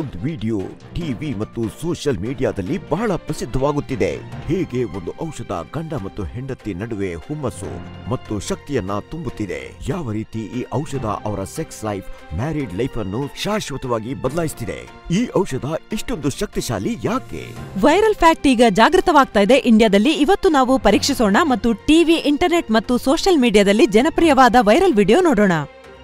food video TV ಮತ್ತು social ಮೀಡಿಯಾದಲ್ಲಿ ಬಹಳ ಪ್ರಸಿದ್ಧವಾಗುತ್ತಿದೆ ಹೀಗೆ ಒಂದು ಔಷಧ ಗಂಡ ಮತ್ತು ಹೆಂಡತಿ ನಡುವೆ ಹುಮ್ಮಸ್ಸು ಮತ್ತು ಶಕ್ತಿಯನ್ನ ತುಂಬುತ್ತಿದೆ ಯಾವ ರೀತಿ ಈ ಔಷಧ ಅವರ ಸೆಕ್ಸ್ ಲೈಫ್ ಮ್ಯಾರಿಡ್ ಲೈಫ್ ಅನ್ನು ಶಾಶ್ವತವಾಗಿ ಬದಲಾಯಿಸುತ್ತಿದೆ ಈ ಔಷಧ ಇಷ್ಟೊಂದು ಶಕ್ತಿಶಾಲಿ ಯಾಕೆ ವೈರಲ್ ಫ್ಯಾಕ್ಟ್ ಈಗ ಜಾಗೃತವಾಗ್ತಾ ಇದೆ ಇಂಡಿಯಾದಲ್ಲಿ ಇವತ್ತು ನಾವು ಪರೀಕ್ಷಿಸೋಣ ಮತ್ತು ಟಿವಿ ಇಂಟರ್ನೆಟ್ ಮತ್ತು ಸೋಷಿಯಲ್ ಮೀಡಿಯಾದಲ್ಲಿ ಜನಪ್ರಿಯವಾದ ವೈರಲ್ ವಿಡಿಯೋ ನೋಡೋಣ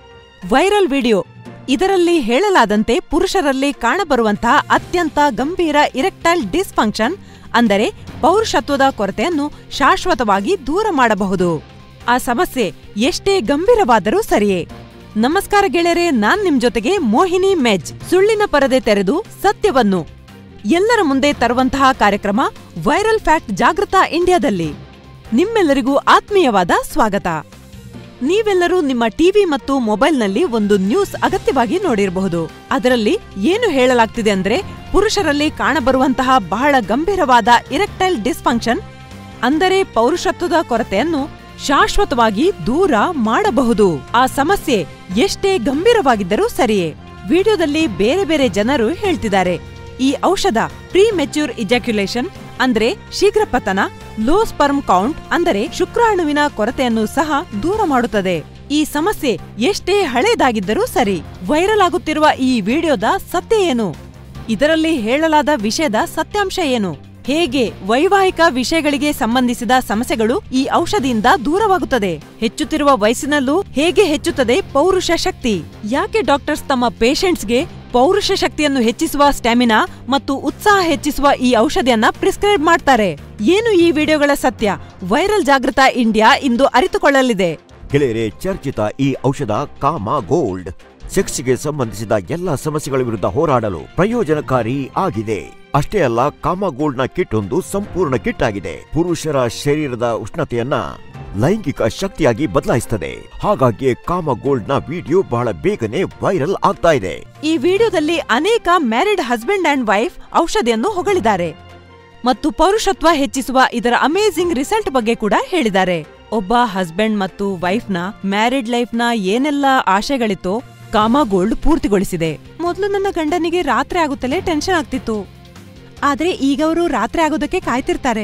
ವೈರಲ್ ವಿಡಿಯೋ ಇದರಲ್ಲಿ ಹೇಳಲಾದಂತೆ ಪುರುಷರಲ್ಲಿ ಕಾಣಬರುವಂತಹ ಅತ್ಯಂತ ಗಂಭೀರ ಇರೆಕ್ಟೈಲ್ ಡಿಸ್ಫಂಕ್ಷನ್ ಅಂದರೆ ಪೌರುಷತ್ವದ ಕೊರತೆಯನ್ನು ಶಾಶ್ವತವಾಗಿ ದೂರ ಮಾಡಬಹುದು ಆ ಸಮಸ್ಯೆ ಎಷ್ಟೇ ಗಂಭೀರವಾದರೂ ಸರಿಯೇ ನಮಸ್ಕಾರ ಗೆಳೆಯರೆ ನಾನ್ ನಿಮ್ ಜೊತೆಗೆ ಮೋಹಿನಿ ಮೆಜ್ ಸುಳ್ಳಿನ ಪರದೆ ತೆರೆದು ಸತ್ಯವನ್ನು ಎಲ್ಲರ ಮುಂದೆ ತರುವಂತಹ ಕಾರ್ಯಕ್ರಮ ವೈರಲ್ ಫ್ಯಾಕ್ಟ್ ಜಾಗೃತ ಇಂಡಿಯಾದಲ್ಲಿ ನಿಮ್ಮೆಲ್ಲರಿಗೂ ಆತ್ಮೀಯವಾದ ಸ್ವಾಗತ ನೀವೆಲ್ಲರೂ ನಿಮ್ಮ ಟಿವಿ ಮತ್ತು ಮೊಬೈಲ್ನಲ್ಲಿ ಒಂದು ನ್ಯೂಸ್ ಅಗತ್ಯವಾಗಿ ನೋಡಿರಬಹುದು ಅದರಲ್ಲಿ ಏನು ಹೇಳಲಾಗ್ತಿದೆ ಅಂದ್ರೆ ಪುರುಷರಲ್ಲಿ ಕಾಣಬರುವಂತಹ ಬಹಳ ಗಂಭೀರವಾದ ಇರೆಕ್ಟೈಲ್ ಡಿಸ್ಫಂಕ್ಷನ್ ಅಂದರೆ ಪೌರುಷತ್ವದ ಕೊರತೆಯನ್ನು ಶಾಶ್ವತವಾಗಿ ದೂರ ಮಾಡಬಹುದು ಆ ಸಮಸ್ಯೆ ಎಷ್ಟೇ ಗಂಭೀರವಾಗಿದ್ದರೂ ಸರಿಯೇ ವಿಡಿಯೋದಲ್ಲಿ ಬೇರೆ ಬೇರೆ ಜನರು ಹೇಳ್ತಿದ್ದಾರೆ ಈ ಔಷಧ ಪ್ರೀ ಮೆಚ್ಯೂರ್ ಇಜಾಕ್ಯುಲೇಷನ್ ಅಂದ್ರೆ ಶೀಘ್ರ ಪತನ ಲೋ ಸ್ಪರ್ಮ್ ಕೌಂಟ್ ಅಂದರೆ ಶುಕ್ರಾಣುವಿನ ಕೊರತೆಯನ್ನು ಸಹ ದೂರ ಮಾಡುತ್ತದೆ ಈ ಸಮಸ್ಯೆ ಎಷ್ಟೇ ಹಳೇದಾಗಿದ್ದರೂ ಸರಿ ವೈರಲ್ ಆಗುತ್ತಿರುವ ಈ ವಿಡಿಯೋದ ಸತ್ಯ ಏನು ಇದರಲ್ಲಿ ಹೇಳಲಾದ ವಿಷಯದ ಸತ್ಯಾಂಶ ಏನು ಹೇಗೆ ವೈವಾಹಿಕ ವಿಷಯಗಳಿಗೆ ಸಂಬಂಧಿಸಿದ ಸಮಸ್ಯೆಗಳು ಈ ಔಷಧಿಯಿಂದ ದೂರವಾಗುತ್ತದೆ ಹೆಚ್ಚುತ್ತಿರುವ ವಯಸ್ಸಿನಲ್ಲೂ ಹೇಗೆ ಹೆಚ್ಚುತ್ತದೆ ಪೌರುಷ ಶಕ್ತಿ ಯಾಕೆ ಡಾಕ್ಟರ್ಸ್ ತಮ್ಮ ಪೇಷಂಟ್ಸ್ಗೆ ಪೌರುಷ ಶಕ್ತಿಯನ್ನು ಹೆಚ್ಚಿಸುವ ಸ್ಟ್ಯಾಮಿನಾ ಮತ್ತು ಉತ್ಸಾಹ ಹೆಚ್ಚಿಸುವ ಈ ಔಷಧಿಯನ್ನ ಪ್ರಿಸ್ಕ್ರೈಬ್ ಮಾಡ್ತಾರೆ ಏನು ಈ ವಿಡಿಯೋಗಳ ಸತ್ಯ ವೈರಲ್ ಜಾಗೃತ ಇಂಡಿಯಾ ಇಂದು ಅರಿತುಕೊಳ್ಳಲಿದೆ ಗೆಳೆಯರೆ ಚರ್ಚಿತ ಈ ಔಷಧ ಕಾಮ ಗೋಲ್ಡ್ ಸೆಕ್ಸ್ಗೆ ಸಂಬಂಧಿಸಿದ ಎಲ್ಲಾ ಸಮಸ್ಯೆಗಳ ವಿರುದ್ಧ ಹೋರಾಡಲು ಪ್ರಯೋಜನಕಾರಿ ಆಗಿದೆ ಅಷ್ಟೇ ಅಲ್ಲ ಕಾಮ ಗೋಲ್ಡ್ ನ ಕಿಟ್ ಒಂದು ಸಂಪೂರ್ಣ ಕಿಟ್ ಆಗಿದೆ ಪುರುಷರ ಶರೀರದ ಉಷ್ಣತೆಯನ್ನ ಲೈಂಗಿಕ ಶಕ್ತಿಯಾಗಿ ಬದಲಾಯಿಸುತ್ತದೆ ಹಾಗಾಗಿ ಕಾಮ ಗೋಲ್ಡ್ ನ ವಿಡಿಯೋ ಬಹಳ ಬೇಗನೆ ವೈರಲ್ ಆಗ್ತಾ ಇದೆ ಈ ವಿಡಿಯೋದಲ್ಲಿ ಅನೇಕ ಮ್ಯಾರಿಡ್ ಹಸ್ಬೆಂಡ್ ಅಂಡ್ ವೈಫ್ ಔಷಧಿಯನ್ನು ಹೊಗಳಿದ್ದಾರೆ ಮತ್ತು ಪೌರುಷತ್ವ ಹೆಚ್ಚಿಸುವ ಇದರ ಅಮೇಜಿಂಗ್ ರಿಸಲ್ಟ್ ಬಗ್ಗೆ ಕೂಡ ಹೇಳಿದ್ದಾರೆ ಒಬ್ಬ ಹಸ್ಬೆಂಡ್ ಮತ್ತು ವೈಫ್ನ ಮ್ಯಾರಿಡ್ ಲೈಫ್ನ ಏನೆಲ್ಲ ಆಶೆಗಳಿತ್ತೋ ಕಾಮ ಗೋಲ್ಡ್ ಪೂರ್ತಿಗೊಳಿಸಿದೆ ಮೊದಲು ನನ್ನ ಗಂಡನಿಗೆ ರಾತ್ರಿ ಆಗುತ್ತಲೇ ಟೆನ್ಷನ್ ಆಗ್ತಿತ್ತು ಆದ್ರೆ ಈಗ ಅವರು ರಾತ್ರಿ ಆಗೋದಕ್ಕೆ ಕಾಯ್ತಿರ್ತಾರೆ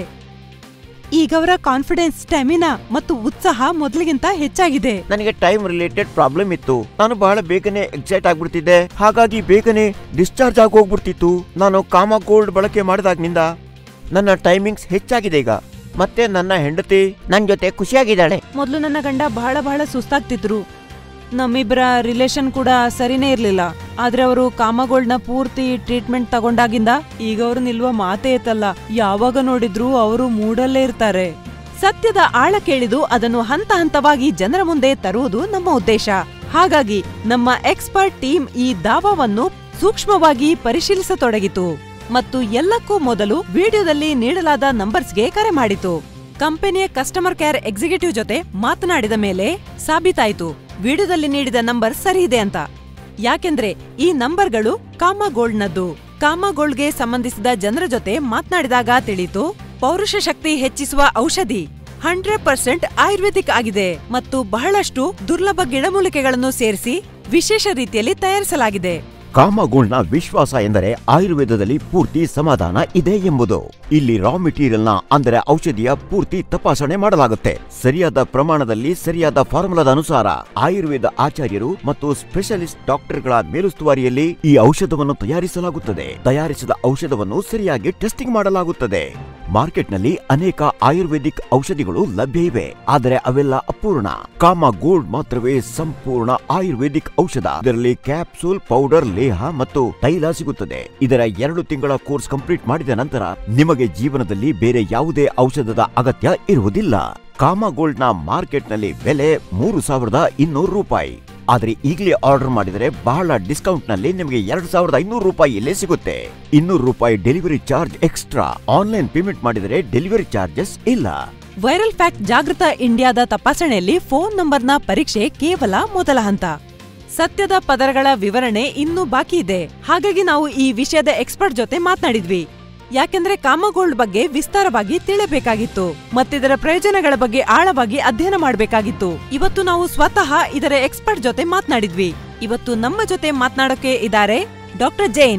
ಈಗ ಅವರ ಕಾನ್ಫಿಡೆನ್ಸ್ ಸ್ಟೆಮಿನಾ ಮತ್ತು ಉತ್ಸಾಹ ಮೊದಲಿಗಿಂತ ಹೆಚ್ಚಾಗಿದೆ ನನಗೆ ಟೈಮ್ ರಿಲೇಟೆಡ್ ಪ್ರಾಬ್ಲಮ್ ಇತ್ತು ನಾನು ಬಹಳ ಬೇಗನೆ ಎಕ್ಸೈಟ್ ಆಗ್ಬಿಡ್ತಿದ್ದೆ ಹಾಗಾಗಿ ಬೇಗನೆ ಡಿಸ್ಚಾರ್ಜ್ ಆಗಿ ಹೋಗ್ಬಿಡ್ತಿತ್ತು ನಾನು ಕಾಮ ಗೋಲ್ಡ್ ಬಳಕೆ ಮಾಡಿದಾಗ್ನಿಂದ ನನ್ನ ಟೈಮಿಂಗ್ಸ್ ಹೆಚ್ಚಾಗಿದೆ ಈಗ ಮತ್ತೆ ನನ್ನ ಹೆಂಡತಿ ನನ್ನ ಜೊತೆ ಖುಷಿಯಾಗಿದ್ದಾಳೆ ಮೊದಲು ನನ್ನ ಗಂಡ ಬಹಳ ಬಹಳ ಸುಸ್ತಾಗ್ತಿದ್ರು ನಮ್ಮಿಬ್ಬರ ರಿಲೇಶನ್ ಕೂಡ ಸರಿನೇ ಇರ್ಲಿಲ್ಲ ಆದ್ರೆ ಅವರು ಕಾಮಗೋಲ್ಡ್ನ ಪೂರ್ತಿ ಟ್ರೀಟ್ಮೆಂಟ್ ತಗೊಂಡಾಗಿಂದ ಈಗ ಅವರು ನಿಲ್ವ ಮಾತೇ ಇತ್ತಲ್ಲ ಯಾವಾಗ ನೋಡಿದ್ರು ಅವರು ಮೂಡಲ್ಲೇ ಇರ್ತಾರೆ ಸತ್ಯದ ಆಳ ಕೇಳಿದು ಅದನ್ನು ಹಂತ ಹಂತವಾಗಿ ಜನರ ಮುಂದೆ ತರುವುದು ನಮ್ಮ ಉದ್ದೇಶ ಹಾಗಾಗಿ ನಮ್ಮ ಎಕ್ಸ್ಪರ್ಟ್ ಟೀಮ್ ಈ ದಾವಾವನ್ನು ಸೂಕ್ಷ್ಮವಾಗಿ ಪರಿಶೀಲಿಸತೊಡಗಿತು ಮತ್ತು ಎಲ್ಲಕ್ಕೂ ಮೊದಲು ವಿಡಿಯೋದಲ್ಲಿ ನೀಡಲಾದ ನಂಬರ್ಸ್ಗೆ ಕರೆ ಮಾಡಿತು ಕಂಪನಿಯ ಕಸ್ಟಮರ್ ಕೇರ್ ಎಕ್ಸಿಕ್ಯೂಟಿವ್ ಜೊತೆ ಮಾತನಾಡಿದ ಮೇಲೆ ಸಾಬೀತಾಯಿತು ವಿಡಿಯೋದಲ್ಲಿ ನೀಡಿದ ನಂಬರ್ ಸರಿ ಇದೆ ಅಂತ ಯಾಕೆಂದ್ರೆ ಈ ನಂಬರ್ಗಳು ಕಾಮ ಗೋಲ್ಡ್ನದ್ದು ಕಾಮ ಗೋಲ್ಡ್ಗೆ ಸಂಬಂಧಿಸಿದ ಜನರ ಜೊತೆ ಮಾತನಾಡಿದಾಗ ತಿಳಿತು ಪೌರುಷ ಶಕ್ತಿ ಹೆಚ್ಚಿಸುವ ಔಷಧಿ ಹಂಡ್ರೆಡ್ ಪರ್ಸೆಂಟ್ ಆಯುರ್ವೇದಿಕ್ ಆಗಿದೆ ಮತ್ತು ಬಹಳಷ್ಟು ದುರ್ಲಭ ಗಿಡಮೂಲಿಕೆಗಳನ್ನು ಸೇರಿಸಿ ವಿಶೇಷ ರೀತಿಯಲ್ಲಿ ತಯಾರಿಸಲಾಗಿದೆ ಕಾಮಗೋಲ್ಡ್ನ ವಿಶ್ವಾಸ ಎಂದರೆ ಆಯುರ್ವೇದದಲ್ಲಿ ಪೂರ್ತಿ ಸಮಾಧಾನ ಇದೆ ಎಂಬುದು ಇಲ್ಲಿ ರಾ ಮೆಟೀರಿಯಲ್ನ ಅಂದರೆ ಔಷಧಿಯ ಪೂರ್ತಿ ತಪಾಸಣೆ ಮಾಡಲಾಗುತ್ತೆ ಸರಿಯಾದ ಪ್ರಮಾಣದಲ್ಲಿ ಸರಿಯಾದ ಫಾರ್ಮುಲಾದ ಅನುಸಾರ ಆಯುರ್ವೇದ ಆಚಾರ್ಯರು ಮತ್ತು ಸ್ಪೆಷಲಿಸ್ಟ್ ಡಾಕ್ಟರ್ಗಳ ಮೇಲುಸ್ತುವಾರಿಯಲ್ಲಿ ಈ ಔಷಧವನ್ನು ತಯಾರಿಸಲಾಗುತ್ತದೆ ತಯಾರಿಸಿದ ಔಷಧವನ್ನು ಸರಿಯಾಗಿ ಟೆಸ್ಟಿಂಗ್ ಮಾಡಲಾಗುತ್ತದೆ ಮಾರ್ಕೆಟ್ನಲ್ಲಿ ಅನೇಕ ಆಯುರ್ವೇದಿಕ್ ಔಷಧಿಗಳು ಲಭ್ಯ ಇವೆ ಆದರೆ ಅವೆಲ್ಲ ಅಪೂರ್ಣ ಕಾಮ ಗೋಲ್ಡ್ ಮಾತ್ರವೇ ಸಂಪೂರ್ಣ ಆಯುರ್ವೇದಿಕ್ ಔಷಧ ಇದರಲ್ಲಿ ಕ್ಯಾಪ್ಸೂಲ್ ಪೌಡರ್ ಲೇಹ ಮತ್ತು ತೈಲ ಸಿಗುತ್ತದೆ ಇದರ ಎರಡು ತಿಂಗಳ ಕೋರ್ಸ್ ಕಂಪ್ಲೀಟ್ ಮಾಡಿದ ನಂತರ ನಿಮಗೆ ಜೀವನದಲ್ಲಿ ಬೇರೆ ಯಾವುದೇ ಔಷಧದ ಅಗತ್ಯ ಇರುವುದಿಲ್ಲ ಕಾಮ ಗೋಲ್ಡ್ ನ ಮಾರ್ಕೆಟ್ ನಲ್ಲಿ ಬೆಲೆ ಮೂರು ಸಾವಿರದ ಇನ್ನೂರು ರೂಪಾಯಿ ಆದ್ರೆ ಈಗಲೇ ಆರ್ಡರ್ ಮಾಡಿದರೆ ಬಹಳ ಡಿಸ್ಕೌಂಟ್ ನಲ್ಲಿ ನಿಮಗೆ ಎರಡ್ ಸಾವಿರದ ಐನೂರು ರೂಪಾಯಿ ಇಲ್ಲೇ ಸಿಗುತ್ತೆ ಇನ್ನೂರು ರೂಪಾಯಿ delivery charge extra online payment ಮಾಡಿದರೆ ಡೆಲಿವರಿ ಚಾರ್ಜಸ್ ಇಲ್ಲ ವೈರಲ್ ಫ್ಯಾಕ್ಟ್ ಜಾಗೃತ ಇಂಡಿಯಾದ ತಪಾಸಣೆಯಲ್ಲಿ ಫೋನ್ ನಂಬರ್ನ ಪರೀಕ್ಷೆ ಕೇವಲ ಮೊದಲ ಹಂತ ಸತ್ಯದ ಪದರಗಳ ವಿವರಣೆ ಇನ್ನೂ ಬಾಕಿ ಇದೆ ಹಾಗಾಗಿ ನಾವು ಈ ವಿಷಯದ ಎಕ್ಸ್ಪರ್ಟ್ ಜೊತೆ ಮಾತನಾಡಿದ್ವಿ ಯಾಕೆಂದ್ರೆ ಕಾಮಗೋಲ್ಡ್ ಬಗ್ಗೆ ವಿಸ್ತಾರವಾಗಿ ತಿಳಿಯಬೇಕಾಗಿತ್ತು ಮತ್ತಿದರ ಪ್ರಯೋಜನಗಳ ಬಗ್ಗೆ ಆಳವಾಗಿ ಅಧ್ಯಯನ ಮಾಡಬೇಕಾಗಿತ್ತು ಇವತ್ತು ನಾವು ಸ್ವತಃ ಇದರ ಎಕ್ಸ್ಪರ್ಟ್ ಜೊತೆ ಮಾತನಾಡಿದ್ವಿ ಇವತ್ತು ನಮ್ಮ ಜೊತೆ ಮಾತನಾಡೋಕೆ ಇದ್ದಾರೆ ಡಾಕ್ಟರ್ ಜೈನ್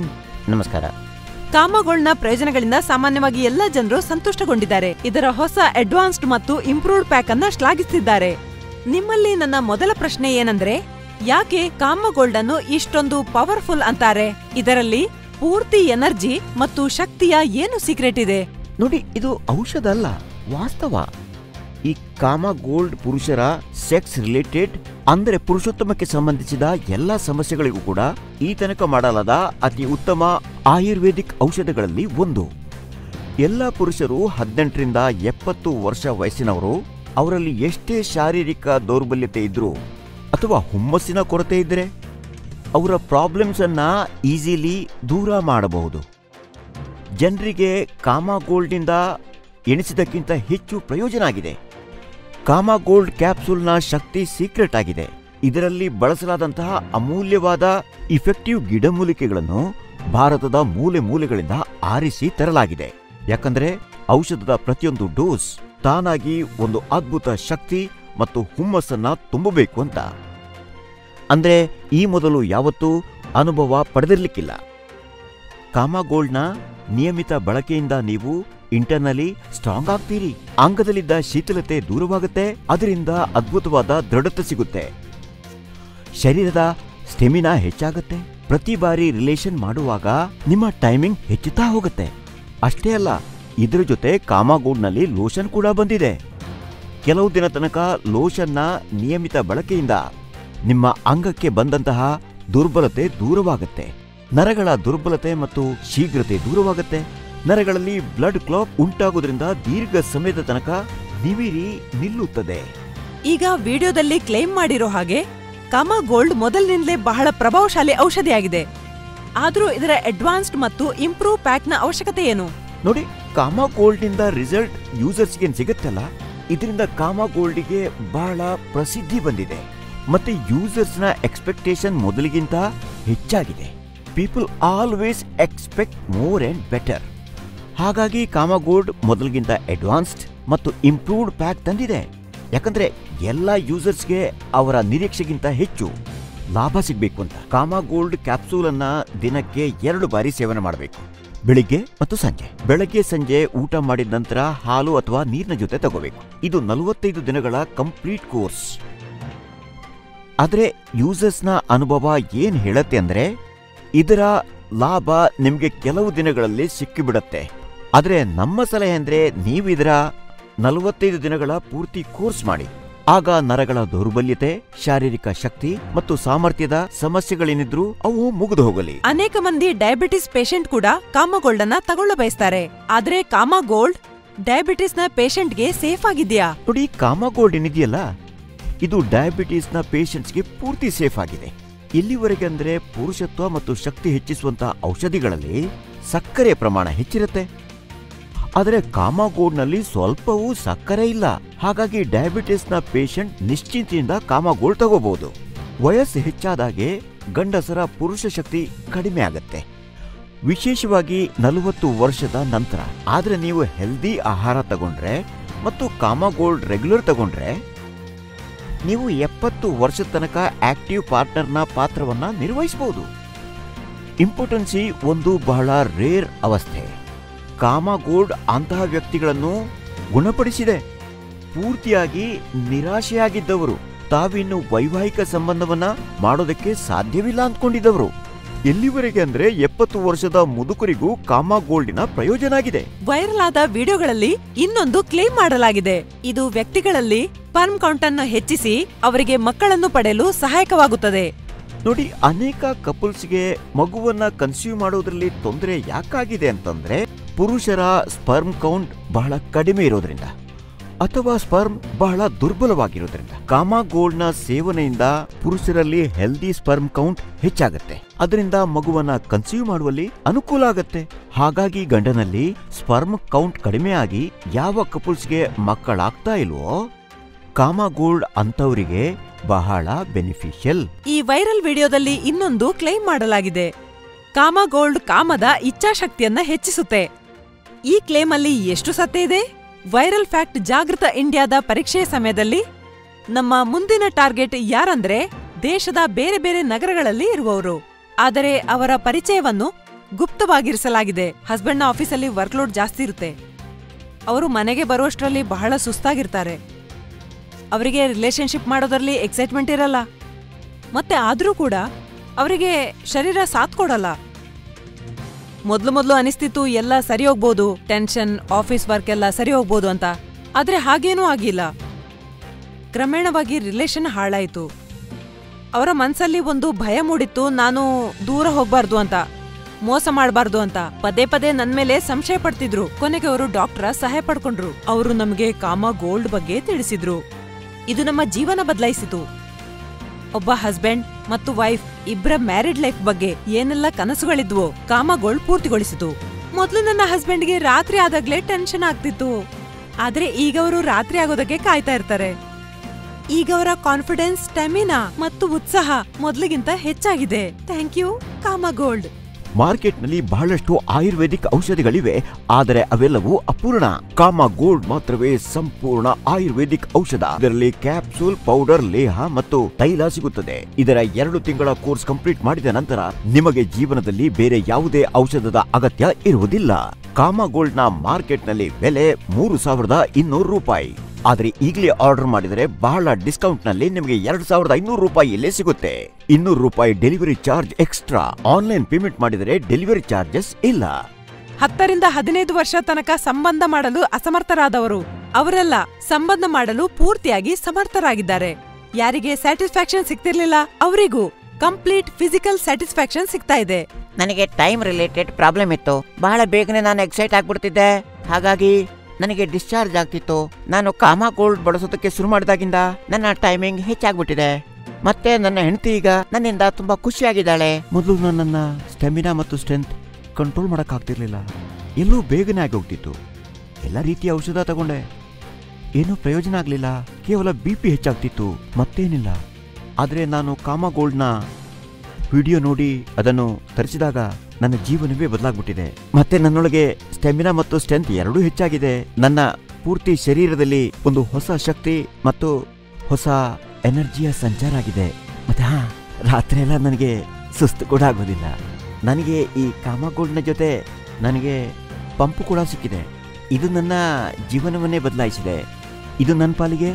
ನಮಸ್ಕಾರ ಕಾಮಗೋಲ್ಡ್ನ ಪ್ರಯೋಜನಗಳಿಂದ ಸಾಮಾನ್ಯವಾಗಿ ಎಲ್ಲ ಜನರು ಸಂತುಷ್ಟಗೊಂಡಿದ್ದಾರೆ ಇದರ ಹೊಸ ಅಡ್ವಾನ್ಸ್ಡ್ ಮತ್ತು ಇಂಪ್ರೂವ್ಡ್ ಪ್ಯಾಕ್ ಅನ್ನ ಶ್ಲಾಘಿಸಿದ್ದಾರೆ ನಿಮ್ಮಲ್ಲಿ ನನ್ನ ಮೊದಲ ಪ್ರಶ್ನೆ ಏನಂದ್ರೆ ಯಾಕೆ ಕಾಮಗೋಲ್ಡ್ ಅನ್ನು ಇಷ್ಟೊಂದು ಪವರ್ಫುಲ್ ಅಂತಾರೆ ಇದರಲ್ಲಿ ಪೂರ್ತಿ ಎನರ್ಜಿ ಮತ್ತು ಶಕ್ತಿಯ ಏನು ಸೀಕ್ರೆಟ್ ಇದೆ ನೋಡಿ ಇದು ಔಷಧ ಅಲ್ಲ ವಾಸ್ತವ ಈ ಕಾಮ ಗೋಲ್ಡ್ ಪುರುಷರ ಸೆಕ್ಸ್ ರಿಲೇಟೆಡ್ ಅಂದರೆ ಪುರುಷೋತ್ತಮಕ್ಕೆ ಸಂಬಂಧಿಸಿದ ಎಲ್ಲ ಸಮಸ್ಯೆಗಳಿಗೂ ಕೂಡ ಈ ತನಕ ಮಾಡಲಾದ ಅತಿ ಉತ್ತಮ ಆಯುರ್ವೇದಿಕ್ ಔಷಧಗಳಲ್ಲಿ ಒಂದು ಎಲ್ಲ ಪುರುಷರು ಹದಿನೆಂಟರಿಂದ ಎಪ್ಪತ್ತು ವರ್ಷ ವಯಸ್ಸಿನವರು ಅವರಲ್ಲಿ ಎಷ್ಟೇ ಶಾರೀರಿಕ ದೌರ್ಬಲ್ಯತೆ ಇದ್ರೂ ಅಥವಾ ಹುಮ್ಮಸ್ಸಿನ ಕೊರತೆ ಇದ್ದರೆ ಅವರ ಪ್ರಾಬ್ಲಮ್ಸ್ ಅನ್ನ ಈಸಿಲಿ ದೂರ ಮಾಡಬಹುದು ಜನರಿಗೆ ಕಾಮ ಗೋಲ್ಡ್ನಿಂದ ಎಣಿಸಿದಕ್ಕಿಂತ ಹೆಚ್ಚು ಪ್ರಯೋಜನ ಆಗಿದೆ ಕಾಮ ಗೋಲ್ಡ್ ಕ್ಯಾಪ್ಸೂಲ್ನ ಶಕ್ತಿ ಸೀಕ್ರೆಟ್ ಆಗಿದೆ ಇದರಲ್ಲಿ ಬಳಸಲಾದಂತಹ ಅಮೂಲ್ಯವಾದ ಇಫೆಕ್ಟಿವ್ ಗಿಡಮೂಲಿಕೆಗಳನ್ನು ಭಾರತದ ಮೂಲೆ ಮೂಲೆಗಳಿಂದ ಆರಿಸಿ ತರಲಾಗಿದೆ ಯಾಕಂದ್ರೆ ಔಷಧದ ಪ್ರತಿಯೊಂದು ಡೋಸ್ ತಾನಾಗಿ ಒಂದು ಅದ್ಭುತ ಶಕ್ತಿ ಮತ್ತು ಹುಮ್ಮಸ್ಸನ್ನ ತುಂಬಬೇಕು ಅಂತ ಅಂದ್ರೆ ಈ ಮೊದಲು ಯಾವತ್ತೂ ಅನುಭವ ಪಡೆದಿರ್ಲಿಕ್ಕಿಲ್ಲ ಕಾಮಗೋಲ್ಡ್ನ ನಿಯಮಿತ ಬಳಕೆಯಿಂದ ನೀವು ಇಂಟರ್ನಲಿ ಸ್ಟ್ರಾಂಗ್ ಆಗ್ತೀರಿ ಅಂಗದಲ್ಲಿದ್ದ ಶೀತಲತೆ ದೂರವಾಗುತ್ತೆ ಅದರಿಂದ ಅದ್ಭುತವಾದ ದೃಢತೆ ಸಿಗುತ್ತೆ ಶರೀರದ ಸ್ಟೆಮಿನಾ ಹೆಚ್ಚಾಗುತ್ತೆ ಪ್ರತಿ ಬಾರಿ ರಿಲೇಷನ್ ಮಾಡುವಾಗ ನಿಮ್ಮ ಟೈಮಿಂಗ್ ಹೆಚ್ಚುತ್ತಾ ಹೋಗುತ್ತೆ ಅಷ್ಟೇ ಅಲ್ಲ ಇದರ ಜೊತೆ ಕಾಮಗೋಲ್ಡ್ನಲ್ಲಿ ಲೋಷನ್ ಕೂಡ ಬಂದಿದೆ ಕೆಲವು ದಿನ ತನಕ ಲೋಷನ್ನ ನಿಯಮಿತ ಬಳಕೆಯಿಂದ ನಿಮ್ಮ ಅಂಗಕ್ಕೆ ಬಂದಂತಹ ದುರ್ಬಲತೆ ದೂರವಾಗುತ್ತೆ ನರಗಳ ದುರ್ಬಲತೆ ಮತ್ತು ಶೀಘ್ರತೆ ದೂರವಾಗುತ್ತೆ ನರಗಳಲ್ಲಿ ಬ್ಲಡ್ ಕ್ಲಾಕ್ ಉಂಟಾಗೋದ್ರಿಂದ ದೀರ್ಘ ಸಮಯದ ತನಕ ನಿವಿರಿ ನಿಲ್ಲುತ್ತದೆ ಈಗ ವಿಡಿಯೋದಲ್ಲಿ ಕ್ಲೇಮ್ ಮಾಡಿರೋ ಹಾಗೆ ಕಾಮ ಗೋಲ್ಡ್ ಮೊದಲಿನಿಂದಲೇ ಬಹಳ ಪ್ರಭಾವಶಾಲಿ ಔಷಧಿಯಾಗಿದೆ ಆದ್ರೂ ಇದರ ಅಡ್ವಾನ್ಸ್ಡ್ ಮತ್ತು ಇಂಪ್ರೂವ್ ಪ್ಯಾಕ್ನ ಅವಶ್ಯಕತೆ ಏನು ನೋಡಿ ಕಾಮ ಗೋಲ್ಡ್ನಿಂದ ರಿಸಲ್ಟ್ ಯೂಸರ್ಸ್ಗೆ ಸಿಗುತ್ತಲ್ಲ ಇದರಿಂದ ಕಾಮ ಗೋಲ್ಡ್ಗೆ ಬಹಳ ಪ್ರಸಿದ್ಧಿ ಬಂದಿದೆ ಮತ್ತೆ ಯೂಸರ್ಸ್ನ ಎಕ್ಸ್ಪೆಕ್ಟೇಷನ್ ಮೊದಲಿಗಿಂತ ಹೆಚ್ಚಾಗಿದೆ people always expect more and better ಹಾಗಾಗಿ ಕಾಮ ಗೋಲ್ಡ್ ಮೊದಲಿಗಿಂತ ಅಡ್ವಾನ್ಸ್ಡ್ ಮತ್ತು ಇಂಪ್ರೂವ್ಡ್ ಪ್ಯಾಕ್ ತಂದಿದೆ ಯಾಕಂದ್ರೆ ಎಲ್ಲ ಯೂಸರ್ಸ್ಗೆ ಅವರ ನಿರೀಕ್ಷೆಗಿಂತ ಹೆಚ್ಚು ಲಾಭ ಸಿಗಬೇಕು ಅಂತ ಕಾಮ ಗೋಲ್ಡ್ ಕ್ಯಾಪ್ಸೂಲ್ ಅನ್ನ ದಿನಕ್ಕೆ ಎರಡು ಬಾರಿ ಸೇವನೆ ಮಾಡಬೇಕು ಬೆಳಿಗ್ಗೆ ಮತ್ತು ಸಂಜೆ ಬೆಳಗ್ಗೆ ಸಂಜೆ ಊಟ ಮಾಡಿದ ನಂತರ ಹಾಲು ಅಥವಾ ನೀರಿನ ಜೊತೆ ತಗೋಬೇಕು ಇದು ನಲವತ್ತೈದು ದಿನಗಳ ಕಂಪ್ಲೀಟ್ ಕೋರ್ಸ್ ಆದ್ರೆ ಯೂಸರ್ಸ್ನ ಅನುಭವ ಏನ್ ಹೇಳತ್ತೆ ಅಂದ್ರೆ ಇದರ ಲಾಭ ನಿಮ್ಗೆ ಕೆಲವು ದಿನಗಳಲ್ಲಿ ಸಿಕ್ಕಿಬಿಡತ್ತೆ ಆದ್ರೆ ನಮ್ಮ ಸಲಹೆ ಅಂದ್ರೆ ನೀವು ಇದರ ನಲವತ್ತೈದು ದಿನಗಳ ಪೂರ್ತಿ ಕೋರ್ಸ್ ಮಾಡಿ ಆಗ ನರಗಳ ದೌರ್ಬಲ್ಯತೆ ಶಾರೀರಿಕ ಶಕ್ತಿ ಮತ್ತು ಸಾಮರ್ಥ್ಯದ ಸಮಸ್ಯೆಗಳೇನಿದ್ರೂ ಅವು ಮುಗಿದು ಹೋಗಲಿ ಅನೇಕ ಮಂದಿ ಡಯಾಬಿಟಿಸ್ ಪೇಷಂಟ್ ಕೂಡ ಕಾಮ ಗೋಲ್ಡ್ ಅನ್ನ ತಗೊಳ್ಳ ಬಯಸ್ತಾರೆ ಆದ್ರೆ ಕಾಮ ಗೋಲ್ಡ್ ಡಯಾಬಿಟಿಸ್ನ ಪೇಷಂಟ್ಗೆ ಸೇಫ್ ಆಗಿದ್ಯಾ ನೋಡಿ ಕಾಮಗೋಲ್ಡ್ ಏನಿದೆಯಲ್ಲ ಇದು ಡಯಾಬಿಟೀಸ್ನ ಪೇಷಂಟ್ಸ್ಗೆ ಪೂರ್ತಿ ಸೇಫ್ ಆಗಿದೆ ಇಲ್ಲಿವರೆಗೆ ಅಂದ್ರೆ ಪುರುಷತ್ವ ಮತ್ತು ಶಕ್ತಿ ಹೆಚ್ಚಿಸುವಂತ ಔಷಧಿಗಳಲ್ಲಿ ಸಕ್ಕರೆ ಪ್ರಮಾಣ ಹೆಚ್ಚಿರುತ್ತೆ ಆದರೆ ಕಾಮಗೋಲ್ಡ್ನಲ್ಲಿ ಸ್ವಲ್ಪವೂ ಸಕ್ಕರೆ ಇಲ್ಲ ಹಾಗಾಗಿ ಡಯಾಬಿಟಿಸ್ನ ಪೇಷಂಟ್ ನಿಶ್ಚಿಂತೆಯಿಂದ ಕಾಮಗೋಲ್ಡ್ ತಗೋಬಹುದು ವಯಸ್ಸು ಹೆಚ್ಚಾದಾಗೆ ಗಂಡಸರ ಪುರುಷ ಶಕ್ತಿ ಕಡಿಮೆ ಆಗತ್ತೆ ವಿಶೇಷವಾಗಿ ನಲವತ್ತು ವರ್ಷದ ನಂತರ ಆದ್ರೆ ನೀವು ಹೆಲ್ದಿ ಆಹಾರ ತಗೊಂಡ್ರೆ ಮತ್ತು ಕಾಮಗೋಲ್ಡ್ ರೆಗ್ಯುಲರ್ ತಗೊಂಡ್ರೆ ನೀವು ಎಪ್ಪತ್ತು ವರ್ಷದ ತನಕ ಆಕ್ಟಿವ್ ಪಾರ್ಟ್ನರ್ನ ಪಾತ್ರವನ್ನ ನಿರ್ವಹಿಸಬಹುದು ಇಂಪಾರ್ಟೆನ್ಸಿ ಒಂದು ಬಹಳ ರೇರ್ ಅವಸ್ಥೆ ಕಾಮಗೋಲ್ಡ್ ಅಂತಹ ವ್ಯಕ್ತಿಗಳನ್ನು ಗುಣಪಡಿಸಿದೆ ಪೂರ್ತಿಯಾಗಿ ನಿರಾಶೆಯಾಗಿದ್ದವರು ತಾವಿನ್ನು ವೈವಾಹಿಕ ಸಂಬಂಧವನ್ನ ಮಾಡೋದಕ್ಕೆ ಸಾಧ್ಯವಿಲ್ಲ ಅಂದ್ಕೊಂಡಿದ್ದವರು ಎಲ್ಲಿವರೆಗೆ ಅಂದ್ರೆ ಎಪ್ಪತ್ತು ವರ್ಷದ ಮುದುಕರಿಗೂ ಕಾಮಗೋಲ್ಡಿನ ಪ್ರಯೋಜನ ಆಗಿದೆ ವೈರಲ್ ಆದ ವಿಡಿಯೋಗಳಲ್ಲಿ ಇನ್ನೊಂದು ಕ್ಲೇಮ್ ಮಾಡಲಾಗಿದೆ ಇದು ವ್ಯಕ್ತಿಗಳಲ್ಲಿ ಸ್ಪರ್ಮ್ ಕೌಂಟ್ ಅನ್ನು ಹೆಚ್ಚಿಸಿ ಅವರಿಗೆ ಮಕ್ಕಳನ್ನು ಪಡೆಯಲು ಸಹಾಯಕವಾಗುತ್ತದೆ ನೋಡಿ ಅನೇಕ ಕಪಲ್ಸ್ಗೆ ಮಗುವನ್ನ ಕನ್ಸ್ಯೂಮ್ ಮಾಡೋದ್ರಲ್ಲಿ ತೊಂದರೆ ಯಾಕಾಗಿದೆ ಅಂತಂದ್ರೆ ಪುರುಷರ ಸ್ಪರ್ಮ್ ಕೌಂಟ್ ಬಹಳ ಕಡಿಮೆ ಇರೋದ್ರಿಂದ ಅಥವಾ ಸ್ಪರ್ಮ್ ಬಹಳ ದುರ್ಬಲವಾಗಿರೋದ್ರಿಂದ ಕಾಮಗೋಲ್ಡ್ನ ಸೇವನೆಯಿಂದ ಪುರುಷರಲ್ಲಿ ಹೆಲ್ದಿ ಸ್ಪರ್ಮ್ ಕೌಂಟ್ ಹೆಚ್ಚಾಗತ್ತೆ ಅದರಿಂದ ಮಗುವನ್ನ ಕನ್ಸ್ಯೂಮ್ ಮಾಡುವಲ್ಲಿ ಅನುಕೂಲ ಆಗತ್ತೆ ಹಾಗಾಗಿ ಗಂಡನಲ್ಲಿ ಸ್ಪರ್ಮ್ ಕೌಂಟ್ ಕಡಿಮೆ ಆಗಿ ಯಾವ ಕಪಲ್ಸ್ಗೆ ಮಕ್ಕಳಾಗ್ತಾ ಇಲ್ವೋ ಕಾಮಗೋಲ್ಡ್ ಅಂತವರಿಗೆ ಬಹಳ ಬೆನಿಫಿಷಿಯಲ್ ಈ ವೈರಲ್ ವಿಡಿಯೋದಲ್ಲಿ ಇನ್ನೊಂದು ಕ್ಲೇಮ್ ಮಾಡಲಾಗಿದೆ ಕಾಮ ಗೋಲ್ಡ್ ಕಾಮದ ಇಚ್ಛಾಶಕ್ತಿಯನ್ನ ಹೆಚ್ಚಿಸುತ್ತೆ ಈ ಕ್ಲೇಮ್ ಅಲ್ಲಿ ಎಷ್ಟು ಸತ್ಯ ಇದೆ ವೈರಲ್ ಫ್ಯಾಕ್ಟ್ ಜಾಗೃತ ಇಂಡಿಯಾದ ಪರೀಕ್ಷೆಯ ಸಮಯದಲ್ಲಿ ನಮ್ಮ ಮುಂದಿನ ಟಾರ್ಗೆಟ್ ಯಾರಂದ್ರೆ ದೇಶದ ಬೇರೆ ಬೇರೆ ನಗರಗಳಲ್ಲಿ ಇರುವವರು ಆದರೆ ಅವರ ಪರಿಚಯವನ್ನು ಗುಪ್ತವಾಗಿರಿಸಲಾಗಿದೆ ಹಸ್ಬೆಂಡ್ನ ಆಫೀಸಲ್ಲಿ ವರ್ಕ್ಲೋಡ್ ಜಾಸ್ತಿ ಇರುತ್ತೆ ಅವರು ಮನೆಗೆ ಬರುವಷ್ಟರಲ್ಲಿ ಬಹಳ ಸುಸ್ತಾಗಿರ್ತಾರೆ ಅವರಿಗೆ ರಿಲೇಶನ್ಶಿಪ್ ಮಾಡೋದ್ರಲ್ಲಿ ಎಕ್ಸೈಟ್ಮೆಂಟ್ ಇರಲ್ಲ ಮತ್ತೆ ಆದ್ರೂ ಕೂಡ ಅವರಿಗೆ ಶರೀರ ಸಾಥ್ ಕೊಡಲ್ಲ ಮೊದ್ಲು ಮೊದ್ಲು ಅನಿಸ್ತಿತ್ತು ಎಲ್ಲ ಸರಿ ಹೋಗ್ಬೋದು ಟೆನ್ಷನ್ ಆಫೀಸ್ ವರ್ಕ್ ಎಲ್ಲ ಸರಿ ಹೋಗ್ಬೋದು ಅಂತ ಆದ್ರೆ ಹಾಗೇನೂ ಆಗಿಲ್ಲ ಕ್ರಮೇಣವಾಗಿ ರಿಲೇಶನ್ ಹಾಳಾಯಿತು ಅವರ ಮನ್ಸಲ್ಲಿ ಒಂದು ಭಯ ಮೂಡಿತ್ತು ನಾನು ದೂರ ಹೋಗ್ಬಾರ್ದು ಅಂತ ಮೋಸ ಮಾಡಬಾರ್ದು ಅಂತ ಪದೇ ಪದೇ ನನ್ ಮೇಲೆ ಸಂಶಯ ಪಡ್ತಿದ್ರು ಕೊನೆಗೆ ಅವರು ಡಾಕ್ಟರ್ ಸಹಾಯ ಪಡ್ಕೊಂಡ್ರು ಅವರು ನಮಗೆ ಕಾಮ ಗೋಲ್ಡ್ ಬಗ್ಗೆ ತಿಳಿಸಿದ್ರು ಇದು ನಮ್ಮ ಜೀವನ ಬದಲಾಯಿಸಿತು ಒಬ್ಬ ಹಸ್ಬೆಂಡ್ ಮತ್ತು ವೈಫ್ ಇಬ್ಬರ ಮ್ಯಾರಿಡ್ ಲೈಫ್ ಬಗ್ಗೆ ಏನೆಲ್ಲ ಕನಸುಗಳಿದ್ವೋ ಕಾಮ ಗೋಲ್ಡ್ ಪೂರ್ತಿಗೊಳಿಸಿತು ಮೊದ್ಲು ನನ್ನ ಹಸ್ಬೆಂಡ್ಗೆ ರಾತ್ರಿ ಆದಾಗ್ಲೇ ಟೆನ್ಷನ್ ಆಗ್ತಿತ್ತು ಆದ್ರೆ ಈಗ ಅವರು ರಾತ್ರಿ ಆಗೋದಕ್ಕೆ ಕಾಯ್ತಾ ಇರ್ತಾರೆ ಈಗ ಅವರ ಕಾನ್ಫಿಡೆನ್ಸ್ ಸ್ಟೆಮಿನಾ ಮತ್ತು ಉತ್ಸಾಹ ಮೊದ್ಲಿಗಿಂತ ಹೆಚ್ಚಾಗಿದೆ ಥ್ಯಾಂಕ್ ಯು ಕಾಮ ಗೋಲ್ಡ್ ಮಾರ್ಕೆಟ್ನಲ್ಲಿ ಬಹಳಷ್ಟು ಆಯುರ್ವೇದಿಕ್ ಔಷಧಿಗಳಿವೆ ಆದರೆ ಅವೆಲ್ಲವೂ ಅಪೂರ್ಣ ಕಾಮ ಗೋಲ್ಡ್ ಮಾತ್ರವೇ ಸಂಪೂರ್ಣ ಆಯುರ್ವೇದಿಕ್ ಔಷಧ ಇದರಲ್ಲಿ ಕ್ಯಾಪ್ಸೂಲ್ ಪೌಡರ್ ಲೇಹ ಮತ್ತು ತೈಲ ಸಿಗುತ್ತದೆ ಇದರ ಎರಡು ತಿಂಗಳ ಕೋರ್ಸ್ ಕಂಪ್ಲೀಟ್ ಮಾಡಿದ ನಂತರ ನಿಮಗೆ ಜೀವನದಲ್ಲಿ ಬೇರೆ ಯಾವುದೇ ಔಷಧದ ಅಗತ್ಯ ಇರುವುದಿಲ್ಲ ಕಾಮ ಗೋಲ್ಡ್ ನ ಮಾರ್ಕೆಟ್ನಲ್ಲಿ ಬೆಲೆ ಮೂರು ಸಾವಿರದ ಇನ್ನೂರು ರೂಪಾಯಿ ಆದ್ರೆ ಈಗಲೇ ಆರ್ಡರ್ ಮಾಡಿದರೆ ಬಹಳ ಡಿಸ್ಕೌಂಟ್ ನಲ್ಲಿ ನಿಮಗೆ ಎರಡ್ ಸಾವಿರದ ಐನೂರು ರೂಪಾಯಿಯಲ್ಲೇ ಸಿಗುತ್ತೆ ಇನ್ನೂರು ರೂಪಾಯಿ delivery charge extra online payment ಮಾಡಿದರೆ ಡೆಲಿವರಿ ಚಾರ್ಜಸ್ ಇಲ್ಲ ಹತ್ತರಿಂದ ಹದಿನೈದು ವರ್ಷ ತನಕ ಸಂಬಂಧ ಮಾಡಲು ಅಸಮರ್ಥರಾದವರು ಅವರೆಲ್ಲ ಸಂಬಂಧ ಮಾಡಲು ಪೂರ್ತಿಯಾಗಿ ಸಮರ್ಥರಾಗಿದ್ದಾರೆ ಯಾರಿಗೆ ಸ್ಯಾಟಿಸ್ಫ್ಯಾಕ್ಷನ್ ಸಿಗ್ತಿರ್ಲಿಲ್ಲ ಅವರಿಗೂ ಕಂಪ್ಲೀಟ್ ಫಿಸಿಕಲ್ ಸ್ಯಾಟಿಸ್ಫ್ಯಾಕ್ಷನ್ ಸಿಗ್ತಾ ಇದೆ ನನಗೆ ಟೈಮ್ ರಿಲೇಟೆಡ್ ಪ್ರಾಬ್ಲಮ್ ಇತ್ತು ಬಹಳ ಬೇಗನೆ ನಾನು ಎಕ್ಸೈಟ್ ಆಗ್ಬಿಡ್ತಿದ್ದೆ ಹಾಗಾಗಿ ನನಗೆ ಡಿಸ್ಚಾರ್ಜ್ ಆಗ್ತಿತ್ತು ನಾನು ಕಾಮ ಗೋಲ್ಡ್ ಬಳಸೋದಕ್ಕೆ ಶುರು ಮಾಡಿದಾಗಿಂದ ನನ್ನ ಟೈಮಿಂಗ್ ಹೆಚ್ಚಾಗ್ಬಿಟ್ಟಿದೆ ಮತ್ತೆ ನನ್ನ ಹೆಂಡತಿ ಈಗ ನನ್ನಿಂದ ತುಂಬಾ ಖುಷಿಯಾಗಿದ್ದಾಳೆ ಮೊದಲು ನನ್ನನ್ನ ಸ್ಟೆಮಿನಾ ಮತ್ತು ಸ್ಟ್ರೆಂತ್ ಕಂಟ್ರೋಲ್ ಮಾಡಕ್ಕಾಗ್ತಿರ್ಲಿಲ್ಲ ಎಲ್ಲೂ ಬೇಗನೆ ಆಗಿ ಹೋಗ್ತಿತ್ತು ಎಲ್ಲ ರೀತಿಯ ಔಷಧ ತಗೊಂಡೆ ಏನೂ ಪ್ರಯೋಜನ ಆಗಲಿಲ್ಲ ಕೇವಲ ಬಿ ಪಿ ಹೆಚ್ಚಾಗ್ತಿತ್ತು ಮತ್ತೇನಿಲ್ಲ ಆದರೆ ನಾನು ಕಾಮ ಗೋಲ್ಡ್ನ ವಿಡಿಯೋ ನೋಡಿ ಅದನ್ನು ತರಿಸಿದಾಗ ನನ್ನ ಜೀವನವೇ ಬದಲಾಗ್ಬಿಟ್ಟಿದೆ ಮತ್ತೆ ನನ್ನೊಳಗೆ ಸ್ಟೆಮಿನಾ ಮತ್ತು ಸ್ಟ್ರೆಂತ್ ಎರಡೂ ಹೆಚ್ಚಾಗಿದೆ ನನ್ನ ಪೂರ್ತಿ ಶರೀರದಲ್ಲಿ ಒಂದು ಹೊಸ ಶಕ್ತಿ ಮತ್ತು ಹೊಸ ಎನರ್ಜಿಯ ಸಂಚಾರ ಆಗಿದೆ ಮತ್ತೆ ಹಾ ರಾತ್ರಿ ಎಲ್ಲ ನನಗೆ ಸುಸ್ತು ಕೂಡ ಆಗೋದಿಲ್ಲ ನನಗೆ ಈ ಕಾಮಗೋಲ್ಡ್ನ ಜೊತೆ ನನಗೆ ಪಂಪು ಕೂಡ ಸಿಕ್ಕಿದೆ ಇದು ನನ್ನ ಜೀವನವನ್ನೇ ಬದಲಾಯಿಸಿದೆ ಇದು ನನ್ನ ಪಾಲಿಗೆ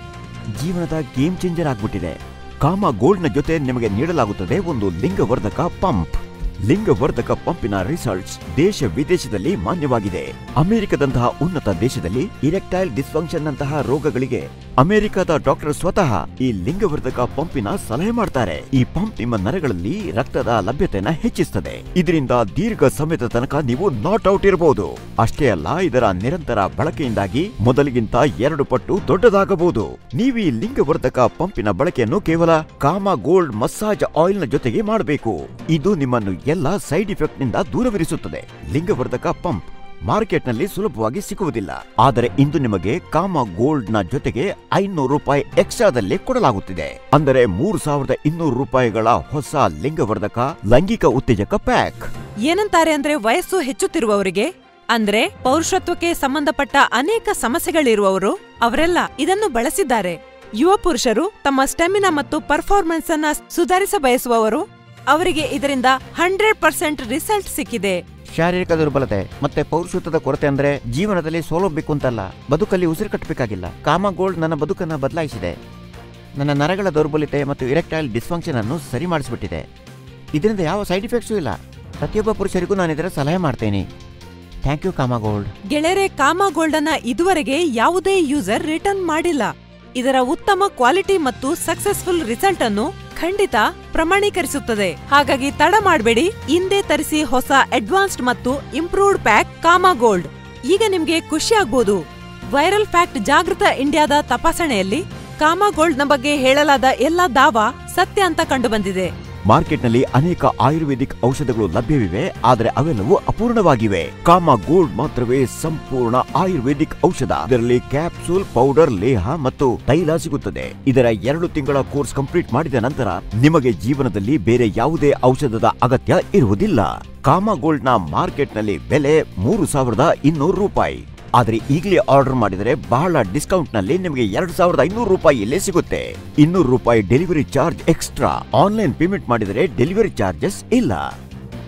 ಜೀವನದ ಗೇಮ್ ಚೇಂಜರ್ ಆಗ್ಬಿಟ್ಟಿದೆ ಕಾಮ ಗೋಲ್ಡ್ನ ಜೊತೆ ನಿಮಗೆ ನೀಡಲಾಗುತ್ತದೆ ಒಂದು ಲಿಂಗವರ್ಧಕ ಪಂಪ್ ಲಿಂಗವರ್ಧಕ ಪಂಪಿನ ರಿಸಲ್ಟ್ಸ್ ದೇಶ ವಿದೇಶದಲ್ಲಿ ಮಾನ್ಯವಾಗಿದೆ ಅಮೆರಿಕದಂತಹ ಉನ್ನತ ದೇಶದಲ್ಲಿ ಇರೆಕ್ಟೈಲ್ ಡಿಸ್ಫಂಕ್ಷನ್ ನಂತಹ ರೋಗಗಳಿಗೆ ಅಮೆರಿಕದ ಡಾಕ್ಟರ್ ಸ್ವತಃ ಈ ಲಿಂಗವರ್ಧಕ ಪಂಪಿನ ಸಲಹೆ ಮಾಡ್ತಾರೆ ಈ ಪಂಪ್ ನಿಮ್ಮ ನರಗಳಲ್ಲಿ ರಕ್ತದ ಲಭ್ಯತೆಯನ್ನ ಹೆಚ್ಚಿಸುತ್ತದೆ ಇದರಿಂದ ದೀರ್ಘ ಸಮಯದ ತನಕ ನೀವು ನಾಟ್ ಔಟ್ ಇರಬಹುದು ಅಷ್ಟೇ ಅಲ್ಲ ಇದರ ನಿರಂತರ ಬಳಕೆಯಿಂದಾಗಿ ಮೊದಲಿಗಿಂತ ಎರಡು ಪಟ್ಟು ದೊಡ್ಡದಾಗಬಹುದು ನೀವು ಈ ಲಿಂಗವರ್ಧಕ ಪಂಪಿನ ಬಳಕೆಯನ್ನು ಕೇವಲ ಕಾಮ ಗೋಲ್ಡ್ ಮಸಾಜ್ ಆಯಿಲ್ ನ ಜೊತೆಗೆ ಮಾಡಬೇಕು ಇದು ನಿಮ್ಮನ್ನು ಎಲ್ಲ ಸೈಡ್ ಇಫೆಕ್ಟ್ ನಿಂದ ದೂರವಿರಿಸುತ್ತದೆ ಲಿಂಗವರ್ಧಕ ಪಂಪ್ ಮಾರ್ಕೆಟ್ನಲ್ಲಿ ಸುಲಭವಾಗಿ ಸಿಗುವುದಿಲ್ಲ ಆದರೆ ಇಂದು ನಿಮಗೆ ಕಾಮ ಗೋಲ್ಡ್ ನ ಜೊತೆಗೆ ಐನೂರು ರೂಪಾಯಿ ಎಕ್ಸ್ಟ್ರಾದಲ್ಲಿ ಕೊಡಲಾಗುತ್ತಿದೆ ಅಂದರೆ ಮೂರು ಸಾವಿರದ ಇನ್ನೂರು ರೂಪಾಯಿಗಳ ಹೊಸ ಲಿಂಗವರ್ಧಕ ಲೈಂಗಿಕ ಉತ್ತೇಜಕ ಪ್ಯಾಕ್ ಏನಂತಾರೆ ಅಂದ್ರೆ ವಯಸ್ಸು ಹೆಚ್ಚುತ್ತಿರುವವರಿಗೆ ಅಂದ್ರೆ ಪೌರುಷತ್ವಕ್ಕೆ ಸಂಬಂಧಪಟ್ಟ ಅನೇಕ ಸಮಸ್ಯೆಗಳಿರುವವರು ಅವರೆಲ್ಲ ಇದನ್ನು ಬಳಸಿದ್ದಾರೆ ಯುವ ಪುರುಷರು ತಮ್ಮ ಸ್ಟೆಮಿನಾ ಮತ್ತು ಪರ್ಫಾರ್ಮೆನ್ಸ್ ಅನ್ನ ಸುಧಾರಿಸ ಬಯಸುವವರು ಅವರಿಗೆ ಇದರಿಂದ ಹಂಡ್ರೆಡ್ ಪರ್ಸೆಂಟ್ ರಿಸಲ್ಟ್ ಸಿಕ್ಕಿದೆ ಶಾರೀರಿಕ ದುರ್ಬಲತೆ ಮತ್ತೆ ಪೌರುಷತ್ವದ ಕೊರತೆ ಅಂದ್ರೆ ಜೀವನದಲ್ಲಿ ಸೋಲೋಗ್ಬೇಕು ಅಂತಲ್ಲ ಬದುಕಲ್ಲಿ ಉಸಿರು ಕಟ್ಟಬೇಕಾಗಿಲ್ಲ ಕಾಮ ಗೋಲ್ಡ್ ನನ್ನ ಬದುಕನ್ನ ಬದಲಾಯಿಸಿದೆ ನನ್ನ ನರಗಳ ದೌರ್ಬಲ್ಯತೆ ಮತ್ತು ಇರೆಕ್ಟೈಲ್ ಡಿಸ್ಫಂಕ್ಷನ್ ಅನ್ನು ಸರಿ ಮಾಡಿಸ್ಬಿಟ್ಟಿದೆ ಇದರಿಂದ ಯಾವ ಸೈಡ್ ಇಫೆಕ್ಟ್ಸೂ ಇಲ್ಲ ಪ್ರತಿಯೊಬ್ಬ ಪುರುಷರಿಗೂ ನಾನು ಇದರ ಸಲಹೆ ಮಾಡ್ತೇನೆ ಥ್ಯಾಂಕ್ ಯು ಕಾಮ ಗೋಲ್ಡ್ ಗೆಳೆಯರೆ ಕಾಮ ಗೋಲ್ಡ್ ಅನ್ನ ಇದುವರೆಗೆ ಯಾವುದೇ ಯೂಸರ್ ರಿಟರ್ನ್ ಮಾಡಿಲ್ಲ ಇದರ ಉತ್ತಮ ಕ್ವಾಲಿಟಿ ಮತ್ತು ಸಕ್ಸಸ್ಫುಲ್ ರಿಸಲ್ಟ್ ಅನ್ನು ಖಂಡಿತ ಪ್ರಮಾಣೀಕರಿಸುತ್ತದೆ ಹಾಗಾಗಿ ತಡ ಮಾಡಬೇಡಿ ಹಿಂದೆ ತರಿಸಿ ಹೊಸ ಅಡ್ವಾನ್ಸ್ಡ್ ಮತ್ತು ಇಂಪ್ರೂವ್ಡ್ ಪ್ಯಾಕ್ ಕಾಮ ಗೋಲ್ಡ್ ಈಗ ನಿಮ್ಗೆ ಖುಷಿ ಆಗ್ಬೋದು ವೈರಲ್ ಫ್ಯಾಕ್ಟ್ ಜಾಗೃತ ಇಂಡಿಯಾದ ತಪಾಸಣೆಯಲ್ಲಿ ಕಾಮ ಗೋಲ್ಡ್ನ ಬಗ್ಗೆ ಹೇಳಲಾದ ಎಲ್ಲಾ ದಾವಾ ಸತ್ಯ ಅಂತ ಕಂಡುಬಂದಿದೆ ಮಾರ್ಕೆಟ್ನಲ್ಲಿ ಅನೇಕ ಆಯುರ್ವೇದಿಕ್ ಔಷಧಗಳು ಲಭ್ಯವಿವೆ ಆದರೆ ಅವೆಲ್ಲವೂ ಅಪೂರ್ಣವಾಗಿವೆ ಕಾಮ ಗೋಲ್ಡ್ ಮಾತ್ರವೇ ಸಂಪೂರ್ಣ ಆಯುರ್ವೇದಿಕ್ ಔಷಧ ಇದರಲ್ಲಿ ಕ್ಯಾಪ್ಸೂಲ್ ಪೌಡರ್ ಲೇಹ ಮತ್ತು ತೈಲ ಸಿಗುತ್ತದೆ ಇದರ ಎರಡು ತಿಂಗಳ ಕೋರ್ಸ್ ಕಂಪ್ಲೀಟ್ ಮಾಡಿದ ನಂತರ ನಿಮಗೆ ಜೀವನದಲ್ಲಿ ಬೇರೆ ಯಾವುದೇ ಔಷಧದ ಅಗತ್ಯ ಇರುವುದಿಲ್ಲ ಕಾಮ ಗೋಲ್ಡ್ ನ ಮಾರ್ಕೆಟ್ನಲ್ಲಿ ಬೆಲೆ ಮೂರು ಸಾವಿರದ ಇನ್ನೂರು ರೂಪಾಯಿ ಆದ್ರೆ ಈಗಲೇ ಆರ್ಡರ್ ಮಾಡಿದರೆ ಬಹಳ ಡಿಸ್ಕೌಂಟ್ ನಲ್ಲಿ ನಿಮಗೆ ಎರಡು ಸಾವಿರದ ಐನೂರು ರೂಪಾಯಿಯಲ್ಲೇ ಸಿಗುತ್ತೆ ಇನ್ನೂರು ರೂಪಾಯಿ delivery charge extra online payment ಮಾಡಿದರೆ ಡೆಲಿವರಿ ಚಾರ್ಜಸ್ ಇಲ್ಲ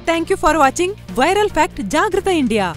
thank you for watching viral fact ಜಾಗೃತ ಇಂಡಿಯಾ